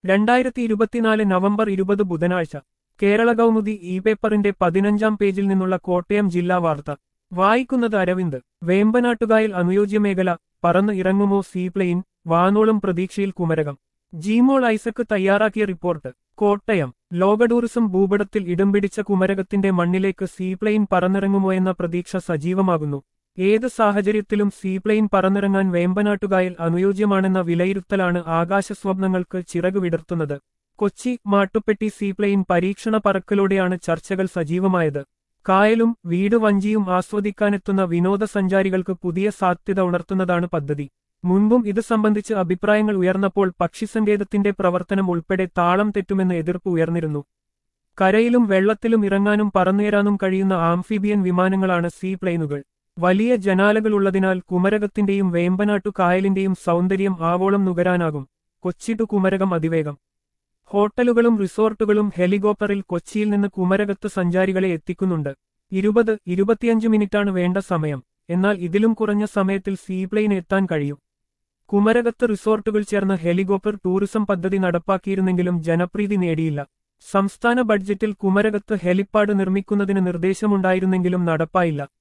രണ്ടായിരത്തി ഇരുപത്തിനാല് നവംബർ ഇരുപത് ബുധനാഴ്ച കേരള കൗമുദി ഇ പേപ്പറിന്റെ പതിനഞ്ചാം പേജിൽ നിന്നുള്ള കോട്ടയം ജില്ലാ വാർത്ത വായിക്കുന്നത് അരവിന്ദ് വേമ്പനാട്ടുകായൽ അനുയോജ്യ മേഖല പറന്ന് ഇറങ്ങുമോ സീപ്ലെയിൻ വാനോളം പ്രതീക്ഷയിൽ കുമരകം ജീമോൾ ഐസക്ക് തയ്യാറാക്കിയ റിപ്പോർട്ട് കോട്ടയം ലോക ടൂറിസം ഭൂപടത്തിൽ ഇടം പിടിച്ച കുമരകത്തിന്റെ മണ്ണിലേക്ക് സീപ്ലെയിൻ പറന്നിറങ്ങുമോ എന്ന പ്രതീക്ഷ സജീവമാകുന്നു ഏത് സാഹചര്യത്തിലും സീപ്ലെയിൻ പറന്നിറങ്ങാൻ വേമ്പനാട്ടുകായൽ അനുയോജ്യമാണെന്ന വിലയിരുത്തലാണ് ആകാശസ്വപ്നങ്ങൾക്ക് ചിറകു വിടർത്തുന്നത് കൊച്ചി മാട്ടുപ്പെട്ടി സീപ്ലെയിൻ പരീക്ഷണ പറക്കലോടെയാണ് ചർച്ചകൾ സജീവമായത് കായലും വീട് വഞ്ചിയും ആസ്വദിക്കാനെത്തുന്ന വിനോദസഞ്ചാരികൾക്ക് പുതിയ സാധ്യത ഉണർത്തുന്നതാണ് പദ്ധതി മുൻപും ഇത് സംബന്ധിച്ച് അഭിപ്രായങ്ങൾ ഉയർന്നപ്പോൾ പക്ഷിസങ്കേതത്തിന്റെ പ്രവർത്തനം ഉൾപ്പെടെ താളം തെറ്റുമെന്ന് എതിർപ്പ് ഉയർന്നിരുന്നു കരയിലും വെള്ളത്തിലും ഇറങ്ങാനും പറന്നേരാനും കഴിയുന്ന ആംഫിബിയൻ വിമാനങ്ങളാണ് സീപ്ലെയിനുകൾ വലിയ ജനാലകളുള്ളതിനാൽ കുമരകത്തിന്റെയും വേമ്പനാട്ടു കായലിന്റെയും സൗന്ദര്യം ആവോളം നുകരാനാകും കൊച്ചി ടു കുമരകം അതിവേഗം ഹോട്ടലുകളും റിസോർട്ടുകളും ഹെലികോപ്റ്ററിൽ കൊച്ചിയിൽ നിന്ന് കുമരകത്ത് സഞ്ചാരികളെ എത്തിക്കുന്നുണ്ട് ഇരുപത് ഇരുപത്തിയഞ്ച് മിനിറ്റാണ് വേണ്ട സമയം എന്നാൽ ഇതിലും കുറഞ്ഞ സമയത്തിൽ സീപ്ലെയിൻ എത്താൻ കഴിയും കുമരകത്ത് റിസോർട്ടുകൾ ചേർന്ന് ഹെലികോപ്റ്റർ ടൂറിസം പദ്ധതി നടപ്പാക്കിയിരുന്നെങ്കിലും ജനപ്രീതി നേടിയില്ല സംസ്ഥാന ബഡ്ജറ്റിൽ കുമരകത്ത് ഹെലിപ്പാഡ് നിർമ്മിക്കുന്നതിന് നിർദ്ദേശമുണ്ടായിരുന്നെങ്കിലും നടപ്പായില്ല